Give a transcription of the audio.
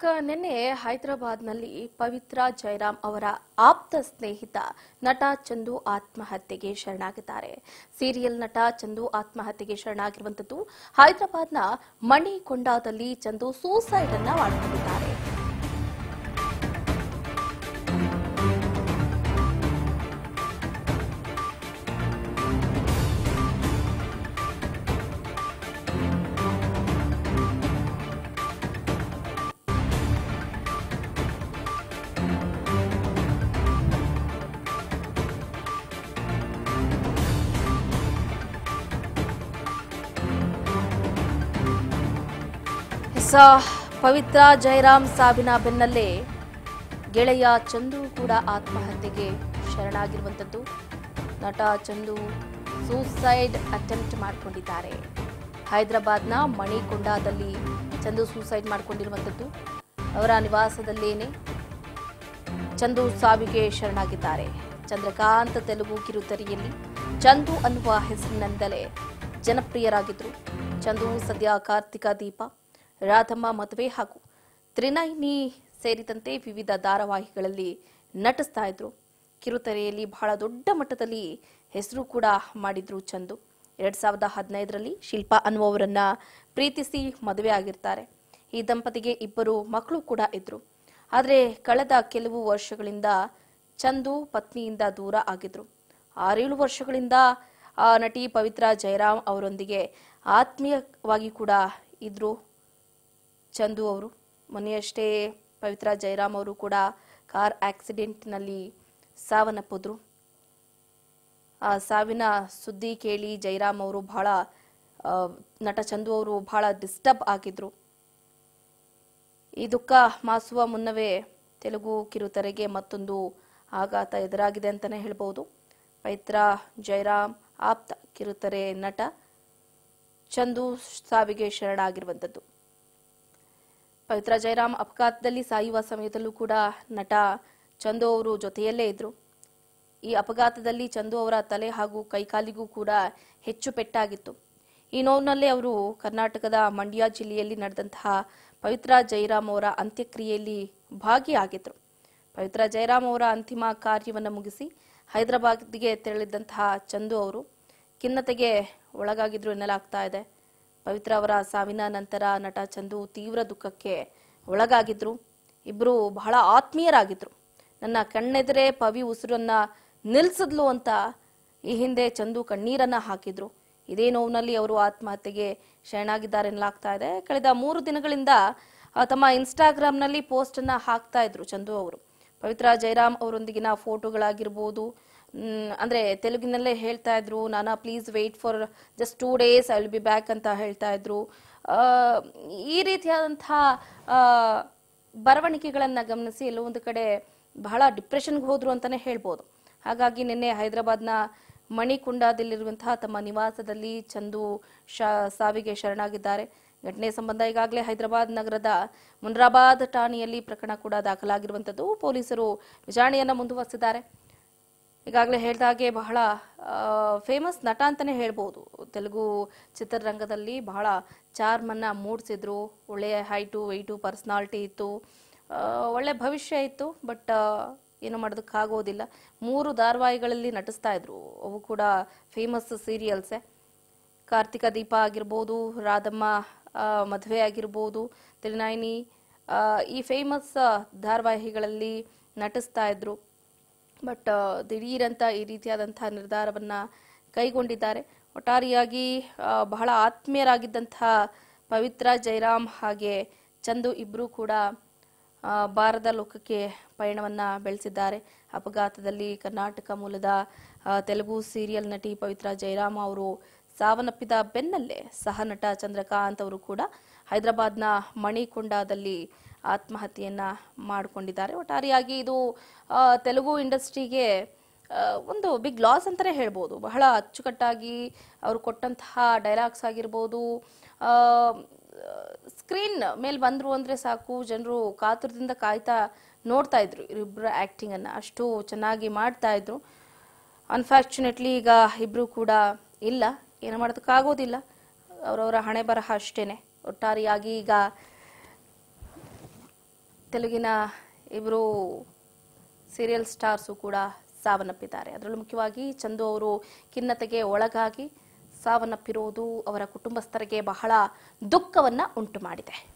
ಇಕ ನಿನ್ನೆ ಹೈದರಾಬಾದ್ನಲ್ಲಿ ಪವಿತ್ರ ಜಯರಾಮ್ ಅವರ ಆಪ್ತ ಸ್ನೇಹಿತ ನಟ ಚಂದು ಆತ್ಮಹತ್ಯೆಗೆ ಶರಣಾಗಿದ್ದಾರೆ ಸೀರಿಯಲ್ ನಟ ಚಂದು ಆತ್ಮಹತ್ಯೆಗೆ ಶರಣಾಗಿರುವಂತದ್ದು ಹೈದರಾಬಾದ್ನ ಮಣಿಕೊಂಡಾದಲ್ಲಿ ಚಂದು ಸೂಸೈಡ್ ಅನ್ನ ಮಾಡಿಕೊಂಡಿದ್ದಾರೆ ಸ ಪವಿತ್ರ ಜಯರಾಮ್ ಸಾವಿನ ಬೆನ್ನಲ್ಲೇ ಗೆಳೆಯ ಚಂದು ಕೂಡ ಆತ್ಮಹತ್ಯೆಗೆ ಶರಣಾಗಿರುವಂಥದ್ದು ನಟ ಚಂದು ಸೂಸೈಡ್ ಅಟೆಂಪ್ಟ್ ಮಾಡಿಕೊಂಡಿದ್ದಾರೆ ಹೈದರಾಬಾದ್ನ ಮಣಿಕೊಂಡಾದಲ್ಲಿ ಚಂದು ಸೂಸೈಡ್ ಮಾಡಿಕೊಂಡಿರುವಂಥದ್ದು ಅವರ ನಿವಾಸದಲ್ಲೇನೆ ಚಂದು ಸಾವಿಗೆ ಶರಣಾಗಿದ್ದಾರೆ ಚಂದ್ರಕಾಂತ್ ತೆಲುಗು ಕಿರುತೆರೆಯಲ್ಲಿ ಚಂದು ಅನ್ನುವ ಹೆಸರಿನಿಂದಲೇ ಜನಪ್ರಿಯರಾಗಿದ್ರು ಚಂದು ಸದ್ಯ ಕಾರ್ತಿಕ ದೀಪ ರಾಧಮ್ಮ ಮದುವೆ ಹಾಗೂ ತ್ರಿನೈನಿ ಸೇರಿದಂತೆ ವಿವಿಧ ಧಾರಾವಾಹಿಗಳಲ್ಲಿ ನಟಿಸ್ತಾ ಇದ್ರು ಕಿರುತೆರೆಯಲ್ಲಿ ಬಹಳ ದೊಡ್ಡ ಮಟ್ಟದಲ್ಲಿ ಹೆಸರು ಕೂಡ ಮಾಡಿದ್ರು ಚಂದು ಎರಡ್ ಸಾವಿರದ ಹದಿನೈದರಲ್ಲಿ ಶಿಲ್ಪಾ ಅನ್ನುವವರನ್ನ ಪ್ರೀತಿಸಿ ಮದುವೆ ಆಗಿರ್ತಾರೆ ಈ ದಂಪತಿಗೆ ಇಬ್ಬರು ಮಕ್ಕಳು ಕೂಡ ಇದ್ರು ಆದರೆ ಕಳೆದ ಕೆಲವು ವರ್ಷಗಳಿಂದ ಚಂದು ಪತ್ನಿಯಿಂದ ದೂರ ಆಗಿದ್ರು ಆರೇಳು ವರ್ಷಗಳಿಂದ ಆ ನಟಿ ಪವಿತ್ರ ಜಯರಾಮ್ ಅವರೊಂದಿಗೆ ಆತ್ಮೀಯವಾಗಿ ಕೂಡ ಇದ್ರು ಚಂದು ಅವರು ಮೊನ್ನೆಯಷ್ಟೇ ಪವಿತ್ರ ಜಯರಾಮ್ ಅವರು ಕೂಡ ಕಾರ್ ಆಕ್ಸಿಡೆಂಟ್ನಲ್ಲಿ ಸಾವನ್ನಪ್ಪಿದ್ರು ಆ ಸಾವಿನ ಸುದ್ದಿ ಕೇಳಿ ಜಯರಾಮ್ ಅವರು ಬಹಳ ಆ, ನಟ ಚಂದು ಅವರು ಬಹಳ ಡಿಸ್ಟರ್ಬ್ ಆಗಿದ್ರು ಈ ದುಃಖ ಮಾಸುವ ಮುನ್ನವೇ ತೆಲುಗು ಕಿರುತೆರೆಗೆ ಮತ್ತೊಂದು ಆಘಾತ ಎದುರಾಗಿದೆ ಅಂತಾನೆ ಹೇಳ್ಬೋದು ಪವಿತ್ರ ಜಯರಾಮ್ ಆಪ್ತ ಕಿರುತೆರೆ ನಟ ಚಂದು ಸಾವಿಗೆ ಶರಣಾಗಿರುವಂಥದ್ದು ಪವಿತ್ರ ಜಯರಾಮ್ ಅಪಘಾತದಲ್ಲಿ ಸಾಯುವ ಸಮಯದಲ್ಲೂ ಕೂಡ ನಟ ಚಂದು ಅವರು ಜೊತೆಯಲ್ಲೇ ಇದ್ರು ಈ ಅಪಘಾತದಲ್ಲಿ ಚಂದು ಅವರ ತಲೆ ಹಾಗೂ ಕೈಕಾಲಿಗೂ ಕೂಡ ಹೆಚ್ಚು ಪೆಟ್ಟಾಗಿತ್ತು ಈ ನೋವಿನಲ್ಲೇ ಅವರು ಕರ್ನಾಟಕದ ಮಂಡ್ಯ ಜಿಲ್ಲೆಯಲ್ಲಿ ನಡೆದಂತಹ ಪವಿತ್ರ ಜಯರಾಮ್ ಅವರ ಅಂತ್ಯಕ್ರಿಯೆಯಲ್ಲಿ ಭಾಗಿಯಾಗಿದ್ರು ಪವಿತ್ರ ಜಯರಾಮ್ ಅವರ ಅಂತಿಮ ಕಾರ್ಯವನ್ನು ಮುಗಿಸಿ ಹೈದರಾಬಾದ್ಗೆ ತೆರಳಿದ್ದಂತಹ ಚಂದು ಅವರು ಖಿನ್ನತೆಗೆ ಒಳಗಾಗಿದ್ರು ಎನ್ನಲಾಗ್ತಾ ಇದೆ ಪವಿತ್ರ ಅವರ ಸಾವಿನ ನಂತರ ನಟ ಚಂದು ತೀವ್ರ ದುಃಖಕ್ಕೆ ಒಳಗಾಗಿದ್ರು ಇಬ್ಬರು ಬಹಳ ಆತ್ಮೀಯರಾಗಿದ್ರು ನನ್ನ ಕಣ್ಣೆದುರೇ ಪವಿ ಉಸಿರನ್ನ ನಿಲ್ಸಿದ್ಲು ಅಂತ ಈ ಹಿಂದೆ ಚಂದು ಕಣ್ಣೀರನ್ನ ಹಾಕಿದ್ರು ಇದೇ ನೋವಿನಲ್ಲಿ ಅವರು ಆತ್ಮಹತ್ಯೆಗೆ ಶರಣಾಗಿದ್ದಾರೆ ಎನ್ನಲಾಗ್ತಾ ಇದೆ ಕಳೆದ ಮೂರು ದಿನಗಳಿಂದ ಆ, ತಮ್ಮ ಇನ್ಸ್ಟಾಗ್ರಾಮ್ನಲ್ಲಿ ಪೋಸ್ಟ್ ಅನ್ನ ಹಾಕ್ತಾ ಇದ್ರು ಚಂದು ಅವರು ಪವಿತ್ರ ಜಯರಾಮ್ ಅವರೊಂದಿಗಿನ ಫೋಟೋಗಳಾಗಿರ್ಬೋದು ಮ್, ಅಂದ್ರೆ ತೆಲುಗಿನಲ್ಲೇ ಹೇಳ್ತಾ ಇದ್ರು ನಾನಾ please wait for just two days I will be back ಅಂತ ಹೇಳ್ತಾ ಇದ್ರು ಆ, ಈ ರೀತಿಯಾದಂತಹ ಆ, ಬರವಣಿಗೆಗಳನ್ನ ಗಮನಿಸಿ ಎಲ್ಲೋ ಒಂದು ಕಡೆ ಬಹಳ ಡಿಪ್ರೆಷನ್ಗೆ ಹೋದ್ರು ಅಂತಾನೆ ಹೇಳ್ಬೋದು ಹಾಗಾಗಿ ನಿನ್ನೆ ಹೈದರಾಬಾದ್ನ ಮಣಿಕುಂಡದಲ್ಲಿರುವಂತಹ ತಮ್ಮ ನಿವಾಸದಲ್ಲಿ ಚಂದು ಶಾ ಸಾವಿಗೆ ಶರಣಾಗಿದ್ದಾರೆ ಘಟನೆ ಸಂಬಂಧ ಈಗಾಗಲೇ ಹೈದರಾಬಾದ್ ನಗರದ ಮುನ್ರಾಬಾದ್ ಠಾಣೆಯಲ್ಲಿ ಪ್ರಕರಣ ಕೂಡ ದಾಖಲಾಗಿರುವಂತದ್ದು ಪೊಲೀಸರು ವಿಚಾರಣೆಯನ್ನ ಮುಂದುವರೆಸಿದ್ದಾರೆ ಈಗಾಗಲೇ ಹೇಳ್ದ ಹಾಗೆ ಬಹಳ ಫೇಮಸ್ ನಟ ಅಂತಾನೆ ಹೇಳ್ಬೋದು ತೆಲುಗು ಚಿತ್ರರಂಗದಲ್ಲಿ ಬಹಳ ಚಾರ್ಮನ್ನ ಮೂಡಿಸಿದ್ರು ಒಳ್ಳೆಯ ಹೈಟು ವೆಯ್ಟು ಪರ್ಸನಾಲಿಟಿ ಇತ್ತು ಆ, ಒಳ್ಳೆ ಭವಿಷ್ಯ ಇತ್ತು ಬಟ್ ಏನು ಮಾಡೋದಕ್ಕಾಗೋದಿಲ್ಲ ಮೂರು ಧಾರಾವಾಹಿಗಳಲ್ಲಿ ನಟಿಸ್ತಾ ಇದ್ರು ಅವು ಕೂಡ ಫೇಮಸ್ ಸೀರಿಯಲ್ಸೇ ಕಾರ್ತಿಕ ದೀಪ ಆಗಿರ್ಬೋದು ರಾಧಮ್ಮ ಆ, ಮದುವೆ ಆಗಿರ್ಬೋದು ತಿರುನಾಯಿನಿ ಆ, ಈ ಫೇಮಸ್ ಧಾರಾವಾಹಿಗಳಲ್ಲಿ ನಟಿಸ್ತಾ ಇದ್ರು ಬಟ್ ದಿಢೀರಂತ ಈ ರೀತಿಯಾದಂತಹ ನಿರ್ಧಾರವನ್ನ ಕೈಗೊಂಡಿದ್ದಾರೆ ಒಟ್ಟಾರೆಯಾಗಿ ಆ, ಬಹಳ ಆತ್ಮೀಯರಾಗಿದ್ದಂತಹ ಪವಿತ್ರ ಜಯರಾಮ್ ಹಾಗೆ ಚಂದು ಇಬ್ಬರು ಕೂಡ ಆ, ಬಾರದ ಲೋಕಕ್ಕೆ ಪಯಣವನ್ನ ಬೆಳೆಸಿದ್ದಾರೆ ಅಪಘಾತದಲ್ಲಿ ಕರ್ನಾಟಕ ಮೂಲದ ಆ, ತೆಲುಗು ಸೀರಿಯಲ್ ನಟಿ ಪವಿತ್ರ ಜಯರಾಮ್ ಅವರು ಸಾವನ್ನಪ್ಪಿದ ಬೆನ್ನಲ್ಲೇ ಸಹ ನಟ ಚಂದ್ರಕಾಂತ್ ಅವರು ಕೂಡ ಹೈದರಾಬಾದ್ನ ಮಣಿಕೊಂಡದಲ್ಲಿ ಆತ್ಮಹತ್ಯೆಯನ್ನ ಮಾಡಿಕೊಂಡಿದ್ದಾರೆ ಒಟ್ಟಾರೆಯಾಗಿ ಇದು ಆ, ತೆಲುಗು ಇಂಡಸ್ಟ್ರಿಗೆ ಆ, ಒಂದು ಬಿಗ್ ಲಾಸ್ ಅಂತಾನೆ ಹೇಳ್ಬೋದು ಬಹಳ ಅಚ್ಚುಕಟ್ಟಾಗಿ ಅವರು ಕೊಟ್ಟಂತಹ ಡೈಲಾಗ್ಸ್ ಆಗಿರ್ಬೋದು ಸ್ಕ್ರೀನ್ ಮೇಲೆ ಬಂದ್ರು ಅಂದ್ರೆ ಸಾಕು ಜನರು ಕಾತುರದಿಂದ ಕಾಯ್ತಾ ನೋಡ್ತಾ ಇದ್ರು ಇಬ್ಬರ ಆಕ್ಟಿಂಗ್ ಅನ್ನ ಅಷ್ಟು ಚೆನ್ನಾಗಿ ಮಾಡ್ತಾ ಇದ್ರು ಅನ್ಫಾರ್ಚುನೇಟ್ಲಿ ಈಗ ಇಬ್ರು ಕೂಡ ಇಲ್ಲ ಏನು ಮಾಡೋದಕ್ಕಾಗೋದಿಲ್ಲ ಅವರವರ ಹಣೆ ಬರಹ ಅಷ್ಟೇನೆ ಒಟ್ಟಾರೆಯಾಗಿ ಈಗ ತೆಲುಗಿನ ಇಬ್ಬರು ಸೀರಿಯಲ್ ಸ್ಟಾರ್ಸು ಕೂಡ ಸಾವನ್ನಪ್ಪಿದ್ದಾರೆ ಅದರಲ್ಲೂ ಮುಖ್ಯವಾಗಿ ಚಂದು ಅವರು ಖಿನ್ನತೆಗೆ ಒಳಗಾಗಿ ಸಾವನ್ನಪ್ಪಿರುವುದು ಅವರ ಕುಟುಂಬಸ್ಥರಿಗೆ ಬಹಳ ದುಃಖವನ್ನ ಉಂಟು ಮಾಡಿದೆ